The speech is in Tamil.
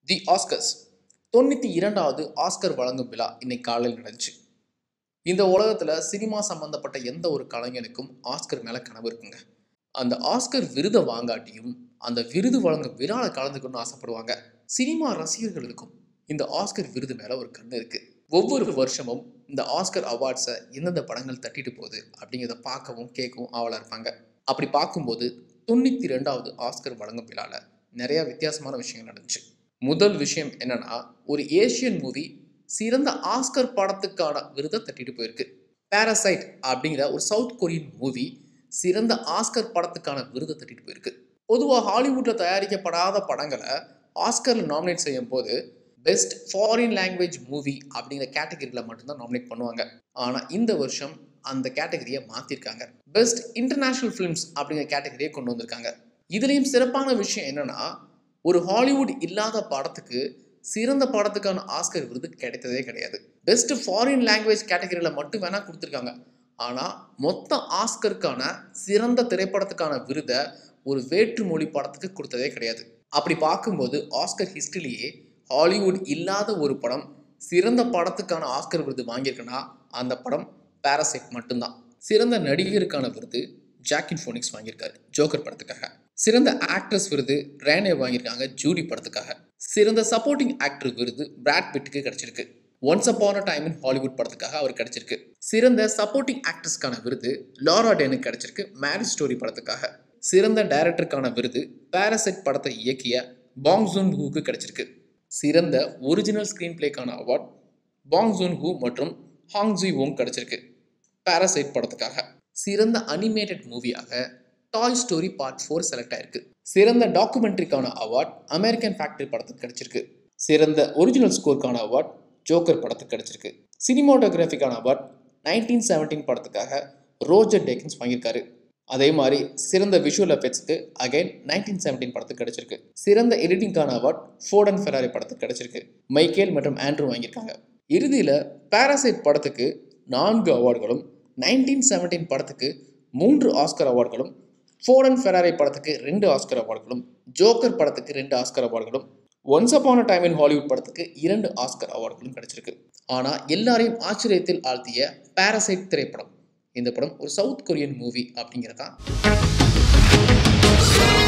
தி ஆஸ்கர்ஸ் தொண்ணூற்றி இரண்டாவது ஆஸ்கர் வழங்கும் விழா இன்னைக்கு காலையில் நடந்துச்சு இந்த உலகத்தில் சினிமா சம்பந்தப்பட்ட எந்த ஒரு கலைஞனுக்கும் ஆஸ்கர் மேலே கனவு இருக்குங்க அந்த ஆஸ்கர் விருதை வாங்காட்டியும் அந்த விருது வழங்கும் விழாவில் கலந்துக்கணும்னு ஆசைப்படுவாங்க சினிமா ரசிகர்களுக்கும் இந்த ஆஸ்கர் விருது மேலே ஒரு கண்ணு இருக்கு ஒவ்வொரு வருஷமும் இந்த ஆஸ்கர் அவார்ட்ஸை எந்தெந்த படங்கள் தட்டிட்டு போகுது அப்படிங்கிறத பார்க்கவும் கேட்கவும் ஆவலாக இருப்பாங்க அப்படி பார்க்கும்போது தொண்ணூற்றி ரெண்டாவது ஆஸ்கர் வழங்கும் விழாவில் நிறைய வித்தியாசமான விஷயங்கள் நடந்துச்சு முதல் விஷயம் என்னன்னா ஒரு ஏஷியன் மூவி சிறந்த ஆஸ்கர் படத்துக்கான விருதை தட்டிட்டு போயிருக்கு பாரசைட் அப்படிங்கிற ஒரு சவுத் கொரியன் மூவி சிறந்த ஆஸ்கர் படத்துக்கான விருதை தட்டிட்டு போயிருக்கு பொதுவாக ஹாலிவுட்டில் தயாரிக்கப்படாத படங்களை ஆஸ்கரில் நாமினேட் செய்யும் போது பெஸ்ட் ஃபாரின் லாங்குவேஜ் மூவி அப்படிங்கிற கேட்டகரியில் மட்டும்தான் நாமினேட் பண்ணுவாங்க ஆனால் இந்த வருஷம் அந்த கேட்டகரியை மாற்றிருக்காங்க பெஸ்ட் இன்டர்நேஷ்னல் ஃபிலிம்ஸ் அப்படிங்கிற கேட்டகரியை கொண்டு வந்திருக்காங்க இதுலேயும் சிறப்பான விஷயம் என்னன்னா ஒரு ஹாலிவுட் இல்லாத படத்துக்கு சிறந்த படத்துக்கான ஆஸ்கர் விருது கிடைத்ததே கிடையாது பெஸ்ட் ஃபாரின் லாங்குவேஜ் கேட்டகரியில் மட்டும் வேணால் கொடுத்துருக்காங்க ஆனால் மொத்த ஆஸ்கருக்கான சிறந்த திரைப்படத்துக்கான விருதை ஒரு வேற்று மொழி படத்துக்கு கொடுத்ததே கிடையாது அப்படி பார்க்கும்போது ஆஸ்கர் ஹிஸ்டரியிலேயே ஹாலிவுட் இல்லாத ஒரு படம் சிறந்த படத்துக்கான ஆஸ்கர் விருது வாங்கியிருக்குன்னா அந்த படம் பாரசைட் மட்டும்தான் சிறந்த நடிகருக்கான விருது ஜாக்கின் ஃபோனிக்ஸ் வாங்கியிருக்காரு ஜோக்கர் படத்துக்காக சிறந்த ஆக்ட்ரஸ் விருது ரேனே வாங்கியிருக்காங்க ஜூடி படத்துக்காக சிறந்த சப்போர்ட்டிங் ஆக்டர் விருது பிராட் பிட்டுக்கு கிடைச்சிருக்கு once upon a time in Hollywood படத்துக்காக அவர் கிடைச்சிருக்கு சிறந்த சப்போர்ட்டிங் ஆக்ட்ரஸ்க்கான விருது லாரா டேனுக்கு கிடைச்சிருக்கு மேரேஜ் ஸ்டோரி படத்துக்காக சிறந்த டைரக்டருக்கான விருது பாரசைட் படத்தை இயக்கிய பாங் ஜூன் ஹூக்கு கிடைச்சிருக்கு சிறந்த ஒரிஜினல் ஸ்க்ரீன் பிளேக்கான அவார்ட் பாங் ஜூன் ஹூ மற்றும் ஹாங் ஜி ஓங் கிடைச்சிருக்கு பாரசைட் படத்துக்காக சிறந்த அனிமேட்டட் மூவியாக Toy Story part four select ஆயிருக்கு சிறந்த டாக்குமெண்ட்ரிக்கான அவார்ட் அமெரிக்கன் ஃபேக்டரி படத்துக்கு கிடைச்சிருக்கு சிறந்த ஒரிஜினல் ஸ்கோருக்கான அவார்ட் ஜோக்கர் படத்துக்கு கிடைச்சிருக்கு சினிமாட்டோகிராஃபிக்கான அவார்ட் நைன்டீன் செவன்டீன் படத்துக்காக ரோஜர் டேக்கின்ஸ் வாங்கியிருக்காரு அதே மாதிரி சிறந்த விஷுவல் எஃபெக்ட்ஸ்க்கு அகைன் நைன்டீன் செவன்டீன் படத்துக்கு கிடைச்சிருக்கு சிறந்த எடிட்டிங்கான அவார்ட் ஃபோர்டன் ஃபெராரி படத்துக்கு கிடைச்சிருக்கு மைக்கேல் மற்றும் ஆண்ட்ரூ வாங்கியிருக்காங்க இறுதியில் பாராசைட் படத்துக்கு நான்கு அவார்டுகளும் நைன்டீன் செவன்டீன் படத்துக்கு மூன்று ஆஸ்கர் அவார்டுகளும் ஃபோர்டன் ஃபெராரி படத்துக்கு ரெண்டு ஆஸ்கர் அவார்டுகளும் ஜோக்கர் படத்துக்கு ரெண்டு ஆஸ்கர் அவார்டுகளும் once upon a time in Hollywood படத்துக்கு இரண்டு ஆஸ்கர் அவார்டுகளும் கிடைச்சிருக்கு ஆனால் எல்லாரையும் ஆச்சரியத்தில் ஆழ்த்திய பாராசைட் திரைப்படம் இந்த படம் ஒரு சவுத் கொரியன் மூவி அப்படிங்கிறதான்